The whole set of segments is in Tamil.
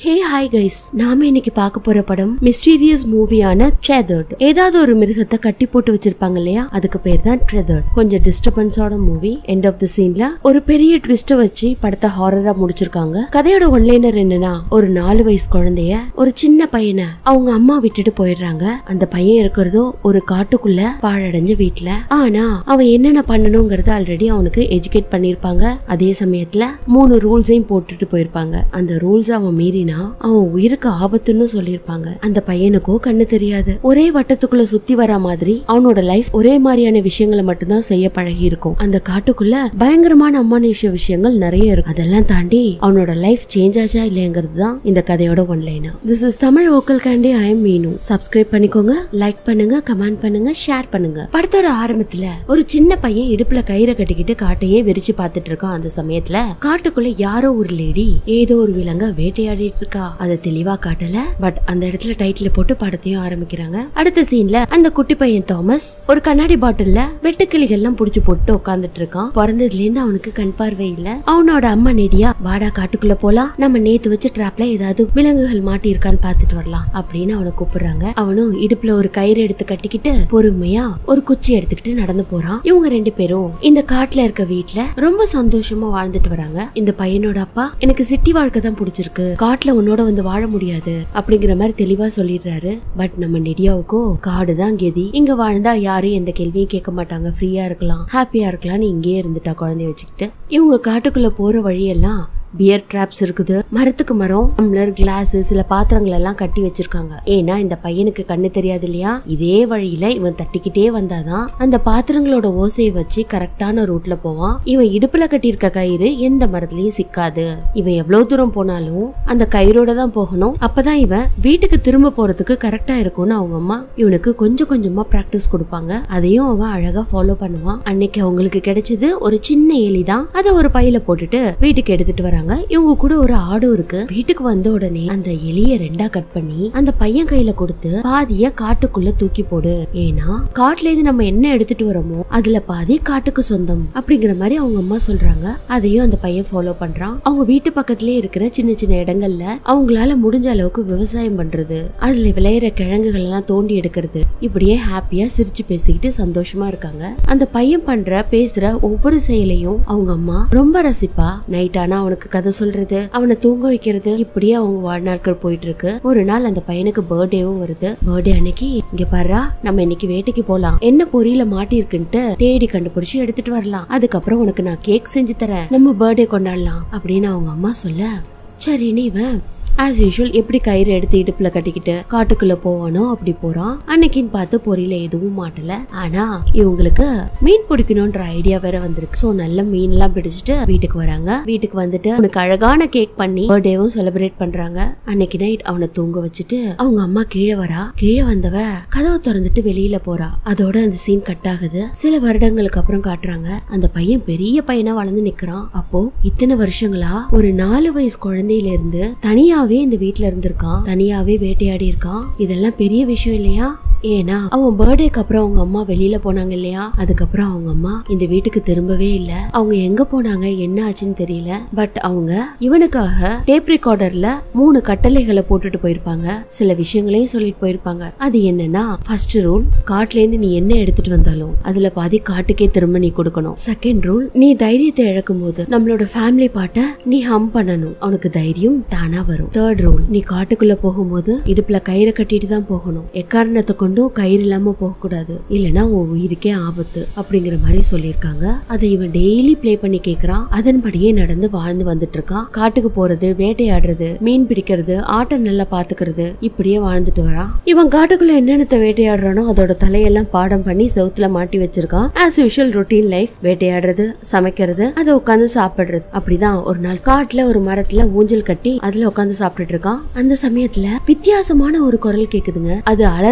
ஹே ஹாய் கைஸ் நாம இன்னைக்கு பார்க்க போற படம் மிஸ்டீரியஸ் மூவியான ட்ரெதர்ட் ஏதாவது ஒரு மிருகத்தை கட்டி போட்டு வச்சிருப்பாங்க இல்லையா அதுக்கு பேர் தான் ட்ரெதர்ட் கொஞ்சம் டிஸ்டர்பன்ஸோட மூவி எண்ட் ஆஃப் த சீன்ல ஒரு பெரிய ட்விஸ்ட வச்சு படத்தை ஹாரரா முடிச்சிருக்காங்க கதையோட ஒன்லைனர் என்னன்னா ஒரு நாலு வயசு குழந்தைய ஒரு சின்ன பையனை அவங்க அம்மா விட்டுட்டு போயிடுறாங்க அந்த பையன் இருக்கிறதோ ஒரு காட்டுக்குள்ள பாழடைஞ்ச வீட்ல ஆனா அவன் என்னென்ன பண்ணணுங்கிறத ஆல்ரெடி அவனுக்கு எஜுகேட் பண்ணிருப்பாங்க அதே சமயத்துல மூணு ரூல்ஸையும் போட்டுட்டு போயிருப்பாங்க அந்த ரூல்ஸ் அவன் மீறினா அவன் உயிருக்கு ஆபத்துன்னு சொல்லியிருப்பாங்க அந்த பையனுக்கோ கண்ணு தெரியாது ஒரே வட்டத்துக்குள்ள சுத்தி வரா மாதிரி அவனோட லைஃப் ஒரே மாதிரியான விஷயங்களை மட்டும்தான் செய்ய பழகி இருக்கும் அந்த காட்டுக்குள்ள பயங்கரமான அமானுஷ்ய விஷயங்கள் நிறைய இருக்கு அதெல்லாம் தாண்டி அவனோட லைஃப் சேஞ்ச் ஆச்சா இல்லையங்கிறது தான் இந்த கதையோட ஒன்லைனா this is Tamil Vocal Candy I am Meenu subscribe பண்ணிக்கோங்க லைக் பண்ணுங்க கமெண்ட் பண்ணுங்க ஷேர் பண்ணுங்க படத்தோட ஆரம்பத்துல ஒரு சின்ன பையன் இடுப்புல கயிறை கட்டிக்கிட்டு காட்டையே வெறிச்சு பார்த்துட்டு இருக்கான் அந்த சமயத்துல காட்டுக்குள்ள யாரோ ஒரு லேடி ஏதோ ஒரு விலங்க வேட்டையாடிட்டு இருக்கா அதை தெளிவா காட்டல பட் அந்த இடத்துல டைட்டில் போட்டு படத்தையும் ஆரம்பிக்கிறாங்க அடுத்த சீன்ல அந்த குட்டி பையன் தாமஸ் ஒரு கண்ணாடி பாட்டில்ல வெட்டுக்கிளிகள்லாம் புடிச்சு போட்டு உட்கார்ந்துட்டு இருக்கான் பிறந்ததுல இருந்து அவனுக்கு கண் பார்வை இல்ல அவனோட அம்மா நெடியா வாடா காட்டுக்குள்ள போலாம் நம்ம நேத்து வச்ச ட்ராப்ல ஏதாவது விலங்குகள் மாட்டி இருக்கான்னு பாத்துட்டு வரலாம் அப்படின்னு அவனை கூப்பிடுறாங்க அவனும் இடுப்புல ஒரு கயிறு எடுத்து கட்டிக்கிட்டு பொறுமையா ஒரு குச்சி எடுத்துக்கிட்டு நடந்து போறான் இவங்க ரெண்டு பேரும் இந்த காட்டுல இருக்க வீட்ல ரொம்ப சந்தோஷமா வாழ்ந்துட்டு வராங்க இந்த பையனோட அப்பா எனக்கு சிட்டி வாழ்க்கை தான் பிடிச்சிருக்கு காட்டுல உன்னோட வந்து வாழ முடியாது அப்படிங்கிற மாதிரி தெளிவா சொல்லிடுறாரு பட் நம்ம நெடியாவுக்கோ காடு தான் கெதி இங்க வாழ்ந்தா யாரும் எந்த கேள்வியும் கேட்க மாட்டாங்க ஃப்ரீயா இருக்கலாம் ஹாப்பியா இருக்கலாம்னு இங்கேயே இருந்துட்டா குழந்தைய வச்சுக்கிட்டு இவங்க காட்டுக்குள்ள போற வழியெல்லாம் பியர் ட்ராப்ஸ் இருக்குது மரத்துக்கு மரம் டம்ளர் கிளாஸ் சில பாத்திரங்கள் எல்லாம் கட்டி வச்சிருக்காங்க ஏன்னா இந்த பையனுக்கு கண்ணு தெரியாது இல்லையா இதே வழியில இவன் தட்டிக்கிட்டே வந்தாதான் அந்த பாத்திரங்களோட ஓசையை வச்சு கரெக்டான ரூட்ல போவான் இவன் இடுப்புல கட்டியிருக்க கயிறு எந்த மரத்துலயும் சிக்காது இவன் எவ்வளவு தூரம் போனாலும் அந்த கயிறோட தான் போகணும் அப்பதான் இவன் வீட்டுக்கு திரும்ப போறதுக்கு கரெக்டா இருக்கும்னு அவங்க அம்மா இவனுக்கு கொஞ்சம் கொஞ்சமா பிராக்டிஸ் கொடுப்பாங்க அதையும் அவன் அழகா ஃபாலோ பண்ணுவான் அன்னைக்கு அவங்களுக்கு கிடைச்சது ஒரு சின்ன எலி தான் அதை ஒரு பையில போட்டுட்டு வீட்டுக்கு எடுத்துட்டு வராங்க இவங்க கூட ஒரு ஆடும் இருக்கு வீட்டுக்கு வந்த உடனே அந்த எலிய ரெண்டா கட் பண்ணி அந்த பையன் கையில கொடுத்து பாதிய காட்டுக்குள்ள தூக்கி போடு ஏன்னா காட்டுல இருந்து நம்ம என்ன எடுத்துட்டு வரோமோ அதுல பாதி காட்டுக்கு சொந்தம் அப்படிங்கிற மாதிரி அவங்க அம்மா சொல்றாங்க அதையும் அந்த பையன் ஃபாலோ பண்றான் அவங்க வீட்டு பக்கத்துலயே இருக்கிற சின்ன சின்ன இடங்கள்ல அவங்களால முடிஞ்ச அளவுக்கு விவசாயம் பண்றது அதுல விளையிற கிழங்குகள் எல்லாம் தோண்டி எடுக்கிறது இப்படியே ஹாப்பியா சிரிச்சு பேசிக்கிட்டு சந்தோஷமா இருக்காங்க அந்த பையன் பண்ற பேசுற ஒவ்வொரு செயலையும் அவங்க அம்மா ரொம்ப ரசிப்பா நைட் ஆனா அவனுக்கு கதை சொல்றது அவனை தூங்க வைக்கிறது இப்படியே அவங்க வாழ்நாட்கள் போயிட்டு இருக்கு ஒரு நாள் அந்த பையனுக்கு பர்த்டேவும் வருது பர்த்டே அன்னைக்கு இங்க பாரு நம்ம இன்னைக்கு வேட்டைக்கு போலாம் என்ன பொரியல மாட்டி இருக்குன்ட்டு தேடி கண்டுபிடிச்சு எடுத்துட்டு வரலாம் அதுக்கப்புறம் உனக்கு நான் கேக் செஞ்சு தரேன் நம்ம பர்த்டே கொண்டாடலாம் அப்படின்னு அவங்க அம்மா சொல்ல சரின்னு இவன் ஆஸ் யூஷுவல் எப்படி கயிறு எடுத்து இடுப்புல கட்டிக்கிட்டு காட்டுக்குள்ள போவானோ அப்படி போறான் அன்னைக்குன்னு பார்த்து பொரியல எதுவும் மாட்டல ஆனா இவங்களுக்கு மீன் பிடிக்கணும்ன்ற ஐடியா வேற வந்திருக்கு சோ நல்ல மீன் எல்லாம் பிடிச்சிட்டு வீட்டுக்கு வராங்க வீட்டுக்கு வந்துட்டு அவனுக்கு அழகான கேக் பண்ணி பர்த்டேவும் செலிப்ரேட் பண்றாங்க அன்னைக்கு நைட் அவனை தூங்க வச்சுட்டு அவங்க அம்மா கீழே வரா கீழே வந்தவ கதவை திறந்துட்டு வெளியில போறா அதோட அந்த சீன் கட் ஆகுது சில வருடங்களுக்கு அப்புறம் காட்டுறாங்க அந்த பையன் பெரிய பையனா வளர்ந்து நிக்கிறான் அப்போ இத்தனை வருஷங்களா ஒரு நாலு வயசு குழந்தையில இருந்து தனியாவே இந்த வீட்ல இருந்திருக்கான் தனியாவே வேட்டையாடி இருக்கான் இதெல்லாம் பெரிய விஷயம் இல்லையா ஏன்னா அவன் பர்த்டேக்கு அப்புறம் அவங்க அம்மா வெளியில போனாங்க இல்லையா அதுக்கப்புறம் அவங்க அம்மா இந்த வீட்டுக்கு திரும்பவே இல்ல அவங்க எங்க போனாங்க என்ன ஆச்சுன்னு தெரியல பட் அவங்க இவனுக்காக டேப் ரெக்கார்டர்ல மூணு கட்டளைகளை போட்டுட்டு போயிருப்பாங்க சில விஷயங்களையும் சொல்லிட்டு போயிருப்பாங்க அது என்னன்னா ஃபர்ஸ்ட் ரூல் காட்டுல இருந்து நீ என்ன எடுத்துட்டு வந்தாலும் அதுல பாதி காட்டுக்கே திரும்ப நீ கொடுக்கணும் செகண்ட் ரூல் நீ தைரியத்தை இழக்கும் போது நம்மளோட ஃபேமிலி பாட்டை நீ ஹம் பண்ணணும் அவனுக்கு தைரியம் தானா வரும் தேர்ட் ரூல் நீ காட்டுக்குள்ள போகும்போது இடுப்புல கயிறை கட்டிட்டு தான் போகணும் எக்காரணத்தை கொண்டும் கயிறு இல்லாம போக கூடாது இல்லனா உன் உயிருக்கே ஆபத்து அப்படிங்கிற மாதிரி சொல்லியிருக்காங்க அதை இவன் டெய்லி ப்ளே பண்ணி கேக்குறான் அதன்படியே நடந்து வாழ்ந்து வந்துட்டு இருக்கான் காட்டுக்கு போறது வேட்டையாடுறது மீன் பிடிக்கிறது ஆட்டை நல்லா பாத்துக்கிறது இப்படியே வாழ்ந்துட்டு வரான் இவன் காட்டுக்குள்ள என்னென்னத்தை வேட்டையாடுறானோ அதோட தலையெல்லாம் பாடம் பண்ணி செவுத்துல மாட்டி வச்சிருக்கான் ஆஸ் யூஷுவல் ரொட்டீன் லைஃப் வேட்டையாடுறது சமைக்கிறது அதை உட்காந்து சாப்பிடுறது அப்படிதான் ஒரு நாள் காட்டுல ஒரு மரத்துல ஊஞ்சல் கட்டி அதுல உட்காந்து சாப்பிட்டுட்டு இருக்கான் அந்த சமயத்துல வித்தியாசமான ஒரு குரல் கேக்குதுங்க அது அலறல் சத்தம்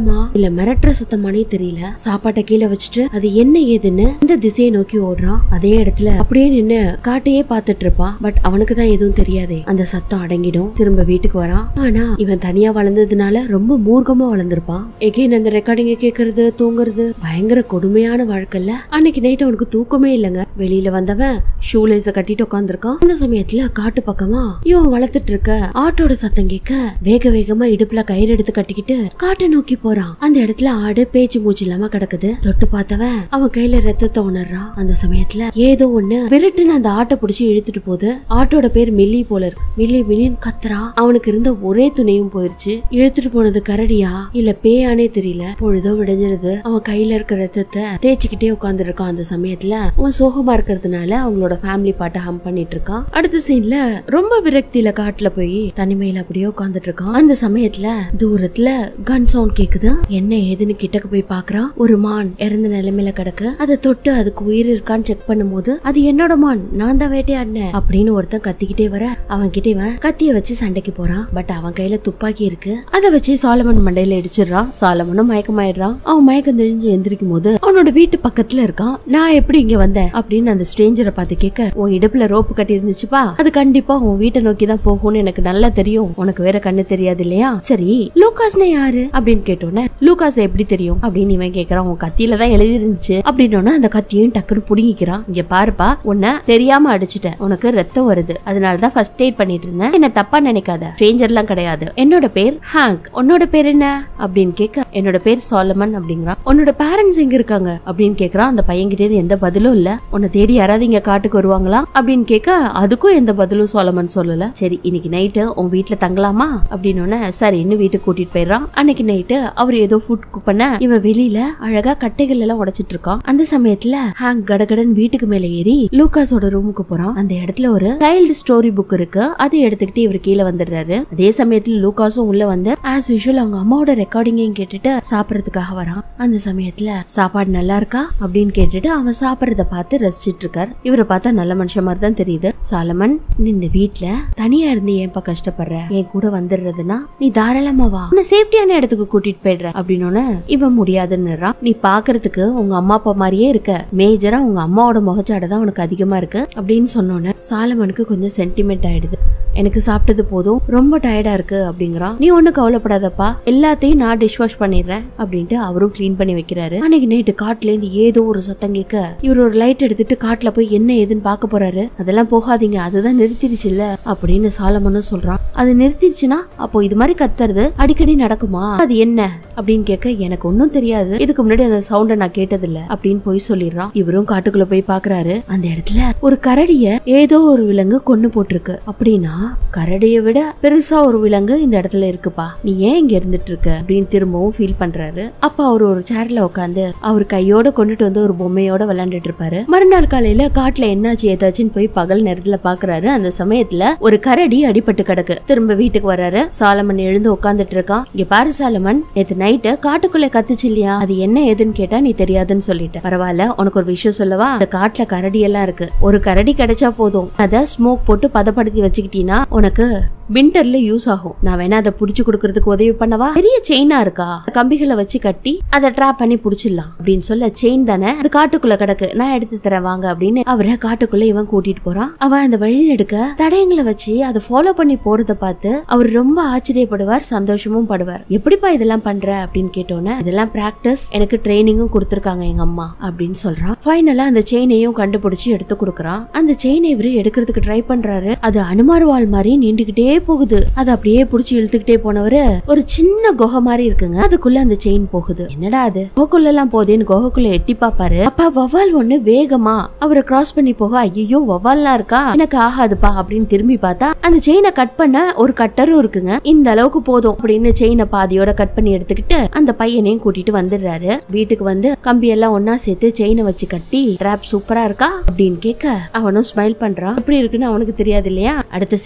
சத்தமா இல்ல மிரட்டுற சத்தமானே தெரியல சாப்பாட்டை கீழே வச்சுட்டு அது என்ன ஏதுன்னு இந்த திசையை நோக்கி ஓடுறான் அதே இடத்துல அப்படியே நின்னு காட்டையே பார்த்துட்டு இருப்பான் பட் அவனுக்கு தான் எதுவும் தெரியாதே அந்த சத்தம் அடங்கிடும் திரும்ப வீட்டுக்கு வரான் ஆனா இவன் தனியா வளர்ந்ததுனால ரொம்ப மூர்க்கமா வளர்ந்திருப்பான் எகைன் அந்த ரெக்கார்டிங்க கேக்குறது தூங்குறது பயங்கர கொடுமையான வாழ்க்கைல அன்னைக்கு நைட் அவனுக்கு தூக்கமே இல்லைங்க வெளியில வந்தவன் ஷூலேஸ கட்டிட்டு உட்காந்துருக்கான் அந்த சமயத்துல காட்டு பக்கமா இவன் வளர்த்துட்டு இருக்க ஆட்டோட சத்தம் கேட்க வேக வேகமா இடுப்புல கயிறு எடுத்து கட்டிக்கிட்டு காட்டை நோக்கி போறான் அந்த இடத்துல ஆடு பேச்சு மூச்சு இல்லாம கிடக்குது தொட்டு பார்த்தவன் அவன் கையில ரத்தத்தை உணர்றான் அந்த சமயத்துல ஏதோ ஒண்ணு விரட்டுன்னு அந்த ஆட்டை பிடிச்சி இழுத்துட்டு போகுது ஆட்டோட பேர் மில்லி போல இருக்கு மில்லி மில்லின்னு கத்துறான் அவனுக்கு இருந்த ஒரே துணையும் போயிருச்சு இழுத்துட்டு போனது கரடியா இல்ல பேயானே தெரியல பொழுதோ விடைஞ்சிருது அவன் கையில இருக்க ரத்தத்தை தேய்ச்சிக்கிட்டே உட்கார்ந்து இருக்கான் அந்த சமயத்துல அவன் சோகமா இருக்கிறதுனால அவங்களோட ஃபேமிலி பாட்டை ஹம் பண்ணிட்டு இருக்கான் அடுத்த சீன்ல ரொம்ப விரக்தியில காட்டுல போய் தனிமையில அப்படியே உட்கார்ந்துட்டு இருக்கான் அந்த சமயத்துல தூரத்துல கன் சவுண்ட் கேக்குது என்ன ஏதுன்னு கிட்டக்கு போய் பாக்குறான் ஒரு மான் இறந்த நிலைமையில கிடக்கு அதை தொட்டு அதுக்கு உயிர் இருக்கான்னு செக் பண்ணும்போது அது என்னோட மான் நான் தான் வேட்டையாடினேன் அப்படின்னு ஒருத்தன் கத்திக்கிட்டே வர அவன் கிட்ட இவன் கத்திய வச்சு சண்டைக்கு போறான் பட் அவன் கையில துப்பாக்கி இருக்கு அதை வச்சு சாலமன் மண்டையில இடிச்சிடுறான் சாலமனும் மயக்கமாயிடுறான் அவன் மயக்கம் தெளிஞ்சு எந்திரிக்கும் போது அவனோட வீட்டு பக்கத்துல இருக்கான் நான் எப்படி இங்க வந்தேன் அப்படின்னு அந்த ஸ்ட்ரேஞ்சரை பார்த்து கேட்க உன் இடுப்புல ரோப்பு கட்டி இருந்துச்சுப்பா அது கண்டிப்பா உன் வீட்டை நோக்கி தான் போகும்னு எனக்கு நல்லா தெரியும் உனக்கு வேற கண்ணு தெரியாது இல்லையா சரி லூகாஸ்னா யாரு அப்படின்னு கேட்டோன்னே லூகாஸ் எப்படி தெரியும் அப்படின்னு இவன் கேக்குறான் உன் கத்தியில தான் எழுதி இருந்துச்சு அப்படின்னோன்னா அந்த கத்தியையும் டக்குன்னு புடுங்கிக்கிறான் இங்க பாருப்பா உன்னை தெரியாம அடிச்சிட்டேன் உனக்கு ரத்தம் வருது அதனால தான் ஃபர்ஸ்ட் எய்ட் பண்ணிட்டு இருந்தேன் என்ன தப்பா நினைக்காத ஸ்ட்ரேஞ்சர்லாம் கிடையாது என்னோட பேர் ஹாங்க் உன்னோட பேர் என்ன அப்படின்னு கேட்க என்னோட பேர் சாலமன் அப்படிங்கிறான் உன்னோட பேரண்ட்ஸ் எங்க இருக்காங்க அப்படின்னு கேக்குறான் அந்த பையன்கிட்ட இருந்து எந்த பதிலும் இல்ல உன்னை தேடி யாராவது இங்க காட்டுக்கு வருவாங்களா அப்படின்னு கேட்க அதுக்கும் எந்த பதிலும் சோலமன் சொல்லல சரி இன்னைக்கு நைட்டு உன் வீட்டுல தங்கலாமா அப்படின்னு சரி இன்னும் வீட்டுக்கு கூட்டிட்டு போயிடுறான் அன்னைக்கு நைட்டு அவர் ஏதோ ஃபுட் குக் பண்ண இவன் வெளியில அழகா கட்டைகள் எல்லாம் உடைச்சிட்டு இருக்கான் அந்த சமயத்துல ஹாங் கடகடன் வீட்டுக்கு மேல ஏறி லூகாஸோட ரூமுக்கு போறான் அந்த இடத்துல ஒரு சைல்டு ஸ்டோரி புக் இருக்கு அதை எடுத்துக்கிட்டு இவர் கீழே வந்துடுறாரு அதே சமயத்துல லூகாஸும் உள்ள வந்து ஆஸ் யூஷுவல் அவங்க அம்மாவோட ரெக்கார்டிங்கையும் கேட்டுட்டு சாப்பிடறதுக்காக வரான் அந்த சமயத்துல சாப்பாடு நல்லா இருக்கா அப்படின்னு கேட்டுட்டு அவன் சாப்பிடறத பார்த்து ரசிச்சிட்டு இருக்கார் இவரை பார்த்தா நல்ல மனுஷன் மாதிரி தான் தெரியுது சாலமன் நீ இந்த வீட்ல தனியா இருந்து ஏன்பா கஷ்டப்படுற என் கூட வந்துடுறதுன்னா நீ தாராளமா வா உன்னை சேஃப்டியான இடத்துக்கு கூட்டிட்டு போயிடுற அப்படின்னு இவன் முடியாதுன்னுறான் நீ பாக்குறதுக்கு உங்க அம்மா அப்பா மாதிரியே இருக்க மேஜரா உங்க அம்மாவோட முகச்சாடை தான் உனக்கு அதிகமா இருக்கு அப்படின்னு சொன்னோன்னே சாலமனுக்கு கொஞ்சம் சென்டிமெண்ட் ஆயிடுது எனக்கு சாப்பிட்டது போதும் ரொம்ப டயர்டா இருக்கு அப்படிங்கிறான் நீ ஒண்ணு கவலைப்படாதப்பா எல்லாத்தையும் நான் டிஷ் வாஷ் பண்ணிடுறேன் அப்படின்ட்டு அவரும் க்ளீன் பண்ணி வைக்கிறாரு அன்னைக்கு நைட்டு காட்டுல இருந்து ஏதோ ஒரு சத்தம் கேட்க இவர் ஒரு லைட் எடுத்துட்டு காட்டுல போய் என்ன ஏதுன்னு பார்க்க போறாரு அதெல்லாம் போகாதீங்க அதுதான் நிறுத்திடுச்சு இல்ல அப்படின்னு சாலமனும் சொல்றான் அது நிறுத்திடுச்சுன்னா அப்போ இது மாதிரி கத்துறது அடிக்கடி நடக்குமா அது என்ன அப்படின்னு கேட்க எனக்கு ஒன்னும் தெரியாது இதுக்கு முன்னாடி அந்த சவுண்ட நான் கேட்டதில்ல அப்படின்னு போய் சொல்லிடுறான் இவரும் காட்டுக்குள்ள போய் பாக்குறாரு அந்த இடத்துல ஒரு கரடிய ஏதோ ஒரு விலங்கு கொன்னு போட்டிருக்கு அப்படின்னா கரடியை விட பெருசா ஒரு விலங்கு இந்த இடத்துல இருக்குப்பா நீ ஏன் இங்க இருந்துட்டு இருக்க அப்படின்னு திரும்பவும் ஃபீல் பண்றாரு அப்ப அவர் ஒரு சேர்ல உட்காந்து அவர் கையோட கொண்டுட்டு வந்து ஒரு பொம்மையோட விளையாண்டுட்டு இருப்பாரு மறுநாள் காலையில காட்டுல என்னாச்சு ஏதாச்சுன்னு போய் பகல் நேரத்துல பாக்குறாரு அந்த சமயத்துல ஒரு கரடி அடிபட்டு கிடக்கு திரும்ப வீட்டுக்கு வர்றாரு சாலமன் எழுந்து உட்காந்துட்டு இருக்கான் இங்க பாரு சாலமன் நேத்து நைட்டு காட்டுக்குள்ள கத்துச்சு இல்லையா அது என்ன ஏதுன்னு கேட்டா நீ தெரியாதுன்னு சொல்லிட்ட பரவாயில்ல உனக்கு ஒரு விஷயம் சொல்லவா அந்த காட்டுல கரடி எல்லாம் இருக்கு ஒரு கரடி கிடைச்சா போதும் அத ஸ்மோக் போட்டு பதப்படுத்தி வச்சுக்கிட்டீங்கன்னா உனக்கு விண்டர்ல யூஸ் ஆகும் நான் வேணா அதை புடிச்சு கொடுக்கறதுக்கு உதவி பண்ணவா பெரிய செயினா இருக்கா கம்பிகளை வச்சு கட்டி அதை ட்ராப் பண்ணி புடிச்சிடலாம் அப்படின்னு சொல்ல செயின் தானே அது காட்டுக்குள்ள கிடக்கு நான் எடுத்து தரேன் வாங்க அப்படின்னு அவரை காட்டுக்குள்ள இவன் கூட்டிட்டு போறான் அவன் அந்த வழி எடுக்க தடயங்களை வச்சு அதை ஃபாலோ பண்ணி போறத பார்த்து அவர் ரொம்ப ஆச்சரியப்படுவார் சந்தோஷமும் படுவார் எப்படிப்பா இதெல்லாம் பண்ற அப்படின்னு கேட்டோன்னே இதெல்லாம் பிராக்டிஸ் எனக்கு ட்ரைனிங்கும் கொடுத்துருக்காங்க எங்க அம்மா அப்படின்னு சொல்றான் ஃபைனலா அந்த செயினையும் கண்டுபிடிச்சு எடுத்து கொடுக்கறான் அந்த செயினை இவரு எடுக்கிறதுக்கு ட்ரை பண்றாரு அது அனுமார் வால் மாதிரி நீண்டுகிட்டே போகுது அது அப்படியே புடிச்சு இழுத்துக்கிட்டே போனவரு ஒரு சின்ன குகை மாதிரி இருக்குங்க அதுக்குள்ள அந்த செயின் போகுது என்னடா அது குகைக்குள்ள எல்லாம் போதேன்னு குகைக்குள்ள எட்டி பாப்பாரு அப்ப வவால் ஒண்ணு வேகமா அவரை கிராஸ் பண்ணி போக ஐயோ வவால்லாம் இருக்கா எனக்கு ஆகாதுப்பா அப்படின்னு திரும்பி பார்த்தா அந்த செயினை கட் பண்ண ஒரு கட்டரும் இருக்குங்க இந்த அளவுக்கு போதும் அப்படின்னு செயினை பாதியோட கட் பண்ணி எடுத்துக்கிட்டு அந்த பையனையும் கூட்டிட்டு வந்துடுறாரு வீட்டுக்கு வந்து கம்பி எல்லாம் ஒன்னா சேர்த்து செயினை வச்சு கட்டி ட்ராப் சூப்பரா இருக்கா அப்படின்னு கேட்க அவனும் ஸ்மைல் பண்றான் எப்படி இருக்குன்னு அவனுக்கு தெரியாது இல்லையா அடுத்த சீன்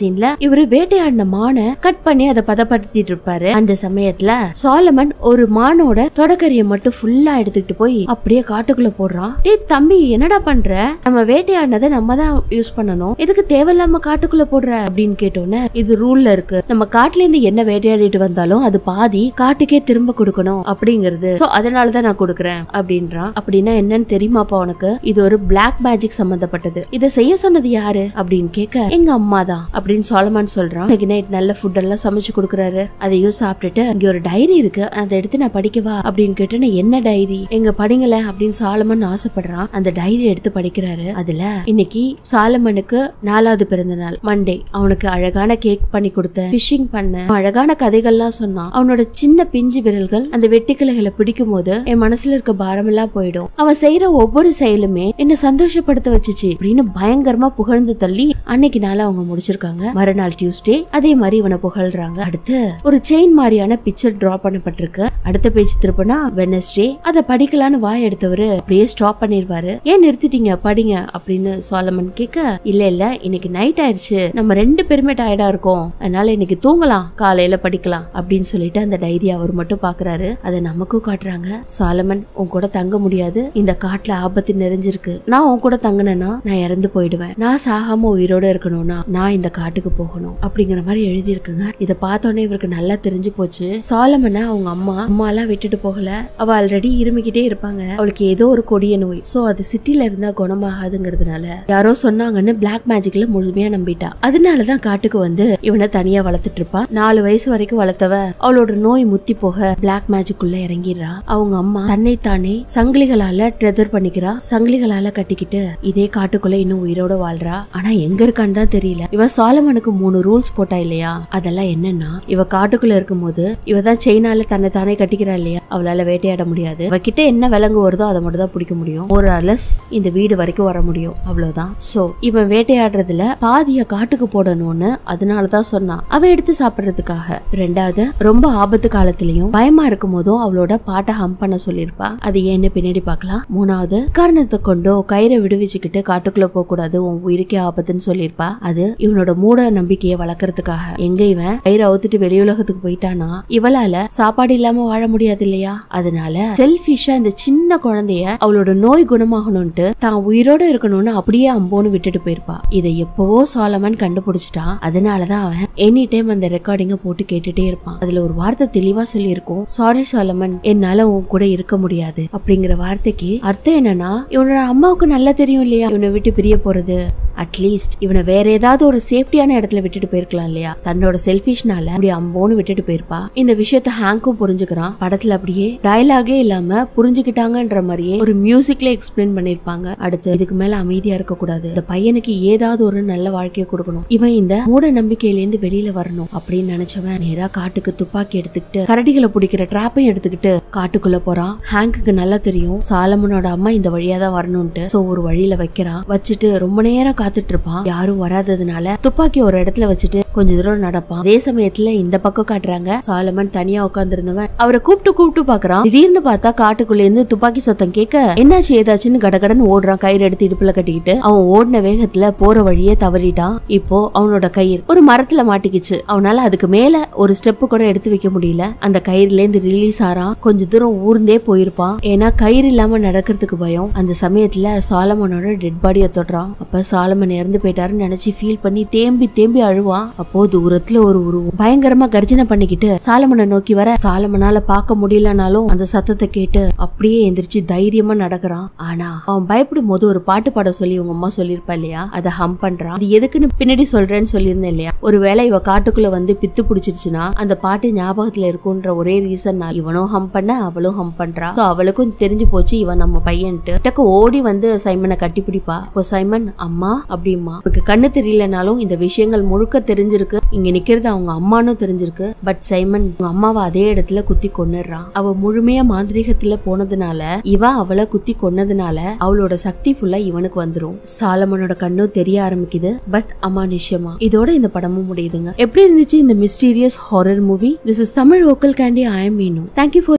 சீன்ல இவரு வேட்டையாடின மானை கட் பண்ணி அதை பதப்படுத்திட்டு இருப்பாரு அந்த சமயத்துல சாலமன் ஒரு மானோட தொடக்கறியை மட்டும் ஃபுல்லா எடுத்துக்கிட்டு போய் அப்படியே காட்டுக்குள்ள போடுறான் டேய் தம்பி என்னடா பண்ற நம்ம வேட்டையாடினதை நம்ம தான் யூஸ் பண்ணணும் எதுக்கு தேவையில்லாம காட்டுக்குள்ள போடுற அப்படின்னு கேட்டோன்னே இது ரூல்ல இருக்கு நம்ம காட்டுல இருந்து என்ன வேட்டையாடிட்டு வந்தாலும் அது பாதி காட்டுக்கே திரும்ப கொடுக்கணும் அப்படிங்கிறது சோ அதனாலதான் நான் கொடுக்கறேன் அப்படின்றான் அப்படின்னா என்னன்னு தெரியுமாப்பா உனக்கு இது ஒரு பிளாக் மேஜிக் சம்பந்தப்பட்டது இதை செய்ய சொன்னது யாரு அப்படின்னு கேட்க எங்க அம்மா தான் அப்படின்னு சோலமான் சொல்றான் இன்னைக்கு நைட் நல்ல ஃபுட் எல்லாம் சமைச்சு கொடுக்குறாரு அதையும் சாப்பிட்டுட்டு இங்க ஒரு டைரி இருக்கு அதை எடுத்து நான் படிக்கவா அப்படின்னு கேட்டு நான் என்ன டைரி எங்க படிங்கல அப்படின்னு சாலமன் ஆசைப்படுறான் அந்த டைரி எடுத்து படிக்கிறாரு அதுல இன்னைக்கு சாலமனுக்கு நாலாவது பிறந்த நாள் மண்டே அவனுக்கு அழகான கேக் பண்ணி கொடுத்தேன் ஃபிஷிங் பண்ண அழகான கதைகள்லாம் சொன்னான் அவனோட சின்ன பிஞ்சு விரல்கள் அந்த வெட்டிக்கிளைகளை பிடிக்கும் போது என் மனசுல இருக்க பாரமெல்லாம் போயிடும் அவன் செய்யற ஒவ்வொரு செயலுமே என்ன சந்தோஷப்படுத்த வச்சுச்சு அப்படின்னு பயங்கரமா புகழ்ந்து தள்ளி அன்னைக்கு நாள் அவங்க முடிச்சிருக்காங்க மறுநாள் டியூஸ்டே அதே மாதிரி இவனை புகழ்றாங்க அடுத்து ஒரு செயின் மாதிரியான பிக்சர் டிரா பண்ணப்பட்டிருக்கு அடுத்த பேஜ் திருப்பினா வெனஸ்டே அதை படிக்கலான்னு வாய் எடுத்தவரு அப்படியே ஸ்டாப் பண்ணிருவாரு ஏன் நிறுத்திட்டீங்க படிங்க அப்படின்னு சோலமன் கேட்க இல்ல இல்ல இன்னைக்கு நைட் ஆயிருச்சு நம்ம ரெண்டு பேருமே டயர்டா இருக்கோம் அதனால இன்னைக்கு தூங்கலாம் காலையில படிக்கலாம் அப்படின்னு சொல்லிட்டு அந்த டைரி அவர் மட்டும் பாக்குறாரு அதை நமக்கும் காட்டுறாங்க சாலமன் உன் கூட தங்க முடியாது இந்த காட்டுல ஆபத்து நிறைஞ்சிருக்கு நான் உன் கூட தங்கினேன்னா நான் இறந்து போயிடுவேன் நான் சாகாம உயிரோட இருக்கணும்னா நான் இந்த காட்டுக்கு போகணும் அப்படிங்கிற மாதிரி எழுதி இருக்குங்க இத பார்த்தோன்னே இவருக்கு நல்லா தெரிஞ்சு போச்சு சாலமனை அவங்க அம்மா அம்மா எல்லாம் விட்டுட்டு போகல அவ ஆல்ரெடி இருமிக்கிட்டே இருப்பாங்க அவளுக்கு ஏதோ ஒரு கொடிய நோய் சோ அது சிட்டில இருந்தா குணமாகாதுங்கிறதுனால யாரோ சொன்னாங்கன்னு பிளாக் மேஜிக்ல முழுமையா நம்பிட்டா அதனாலதான் காட்டுக்கு வந்து இவனை தனியா வளர்த்துட்டு இருப்பா நாலு வயசு வரைக்கும் வளர்த்தவ அவளோட நோய் முத்தி போக பிளாக் மேஜிக் உள்ள இறங்கிடுறா அவங்க அம்மா தன்னைத்தானே சங்கிலிகளால ட்ரெதர் பண்ணிக்கிறா சங்கிலிகளால கட்டிக்கிட்டு இதே காட்டுக்குள்ள இன்னும் உயிரோட வாழ்றா ஆனா எங்க இருக்கான்னு தான் தெரியல இவ சாலமனுக்கு மூணு ரூல்ஸ் போட்டா இல்லையா அதெல்லாம் என்னன்னா இவ காட்டுக்குள்ள இருக்கும்போது இவ தான் செயினால தன்னை தானே கட்டிக்கிறா இல்லையா அவளால வேட்டையாட முடியாது அவகிட்ட என்ன விலங்கு வருதோ அதை மட்டும் தான் பிடிக்க முடியும் ஒரு அலஸ் இந்த வீடு வரைக்கும் வர முடியும் அவ்வளவுதான் சோ இவன் வேட்டையாடுறதுல பாதிய காட்டுக்கு போடணும்னு அதனாலதான் சொன்னான் அவ எடுத்து சாப்பிடுறதுக்காக ரெண்டாவது ரொம்ப ஆபத்து காலத்திலயும் பயமா இருக்கும் போதும் அவளோட பாட்டை ஹம் பண்ண சொல்லியிருப்பா அது ஏன்னு பின்னாடி பார்க்கலாம் மூணாவது காரணத்தை கொண்டோ கயிறை விடுவிச்சுக்கிட்டு காட்டுக்குள்ள போக கூடாது உன் உயிருக்கே ஆபத்துன்னு சொல்லியிருப்பா அது இவனோட மூட நம்பிக்கையை வளர்க்கறதுக்காக எங்க இவன் கயிறை அவுத்துட்டு வெளியுலகத்துக்கு போயிட்டானா இவளால சாப்பாடு இல்லாம வாழ முடியாது இல்லையா அதனால செல்ஃபிஷா இந்த சின்ன குழந்தைய அவளோட நோய் குணமாகணும்ட்டு தான் உயிரோட இருக்கணும்னு அப்படியே அம்போன்னு விட்டுட்டு போயிருப்பா இதை எப்பவோ சாலமன் கண்டுபிடிச்சிட்டான் அதனாலதான் அவன் எனி டைம் அந்த ரெக்கார்டிங்க போட்டு கேட்டுட்டே இருப்பான் அதுல ஒரு வார்த்தை தெளிவா சொல்லியிருக்கும் சாரி சாலமன் என்னால உன் கூட இருக்க முடியாது அப்படிங்கிற வார்த்தைக்கு அர்த்தம் என்னன்னா இவனோட அம்மாவுக்கு நல்லா தெரியும் இல்லையா இவனை விட்டு பிரிய போறது அட்லீஸ்ட் இவனை வேற ஏதாவது ஒரு சேஃப்டியான இடத்துல விட்டுட்டு போயிருக்கலாம் இல்லையா தன்னோட செல்ஃபிஷ்னால அப்படி அம்போன்னு விட்டுட்டு போயிருப்பா இந்த விஷயத்த ஹேங்கும் புரிஞ்சுக்கிறான் படத்துல அப்படியே டயலாகே இல்லாம புரிஞ்சுக்கிட்டாங்கன்ற மாதிரியே ஒரு மியூசிக்ல எக்ஸ்பிளைன் பண்ணிருப்பாங்க அடுத்து இதுக்கு மேல அமைதியா இருக்க கூடாது இந்த பையனுக்கு ஏதாவது ஒரு நல்ல வாழ்க்கையை கொடுக்கணும் இவன் இந்த மூட நம்பிக்கையிலேருந்து வெளியில வரணும் அப்படின்னு நினைச்சவன் நேரா காட்டுக்கு துப்பாக்கி எடுத்துக்கிட்டு கரடிகளை பிடிக்கிற டிராப்பையும் எடுத்துக்கிட்டு காட்டுக்குள்ள போறான் ஹேங்குக்கு நல்லா தெரியும் சாலமனோட அம்மா இந்த வழியா தான் வரணும்ட்டு சோ ஒரு வழியில வைக்கிறான் வச்சுட்டு ரொம்ப நேரம் காத்துட்டு இருப்பான் யாரும் வராததுனால துப்பாக்கி ஒரு இடத்துல வச்சுட்டு கொஞ்ச தூரம் நடப்பான் அதே சமயத்துல இந்த பக்கம் காட்டுறாங்க சாலமன் தனியா உட்கார்ந்திருந்தவன் அவரை கூப்பிட்டு கூப்பிட்டு பாக்குறான் திடீர்னு பார்த்தா காட்டுக்குள்ள இருந்து துப்பாக்கி சத்தம் கேட்க என்னாச்சு ஏதாச்சுன்னு கடகடன்னு ஓடுறான் கயிறு எடுத்து இடுப்புல கட்டிக்கிட்டு அவன் ஓடின வேகத்துல போற வழியே தவறிட்டான் இப்போ அவனோட கயிறு ஒரு மரத்துல மாட்டிக்கிச்சு அவனால அதுக்கு மேல ஒரு ஸ்டெப் கூட எடுத்து வைக்க முடியல அந்த கயிறுல இருந்து ரிலீஸ் ஆறான் கொஞ்ச தூரம் ஊர்ந்தே போயிருப்பான் ஏன்னா கயிறு இல்லாம நடக்கிறதுக்கு பயம் அந்த சமயத்துல சாலமனோட டெட் பாடியை தொடுறான் அப்ப சாலமன் இறந்து போயிட்டாருன்னு நினைச்சு ஃபீல் பண்ணி தேம்பி தேம்பி அழுவான் அப்போ தூரத்துல ஒரு உருவம் பயங்கரமா கர்ஜனை பண்ணிக்கிட்டு சாலமனை நோக்கி வர சாலமனால பார்க்க முடியலனாலும் அந்த சத்தத்தை கேட்டு அப்படியே எந்திரிச்சு தைரியமா நடக்கிறான் ஆனா அவன் பயப்படும் போது ஒரு பாட்டு பாட சொல்லி உங்க அம்மா சொல்லிருப்பா இல்லையா அதை ஹம் பண்றான் அது எதுக்குன்னு பின்னாடி சொல்றேன்னு சொல்லியிருந்தேன் இல்லையா ஒருவேளை இவ காட்டுக்குள்ள வந்து பித்து பிடிச்சிருச்சுன்னா அந்த பாட்டு ஞாபகத்துல இருக்குன்ற ஒரே ரீசன் இவனும் ஹம் பண்ண அவளும் ஹம் பண்றா So அவளுக்கும் தெரிஞ்சு போச்சு இவன் நம்ம பையன்ட்டு டக்கு ஓடி வந்து சைமனை கட்டி பிடிப்பா இப்போ சைமன் அம்மா அப்படிமா அவருக்கு கண்ணு தெரியலனாலும் இந்த விஷயங்கள் முழுக்க தெரிஞ்சிருக்கு இங்க நிக்கிறது அவங்க அம்மானும் தெரிஞ்சிருக்கு பட் சைமன் உங்க அம்மாவை அதே இடத்துல குத்தி கொன்னுடுறான் அவ முழுமையா மாந்திரீகத்துல போனதுனால இவன் அவளை குத்தி கொன்னதுனால அவளோட சக்தி ஃபுல்லா இவனுக்கு வந்துரும் சாலமனோட கண்ணும் தெரிய ஆரம்பிக்குது பட் அமானுஷ்யமா இதோட இந்த படமும் முடியுதுங்க எப்படி இருந்துச்சு இந்த mysterious horror movie this is Tamil Vocal Candy I am Meenu thank you for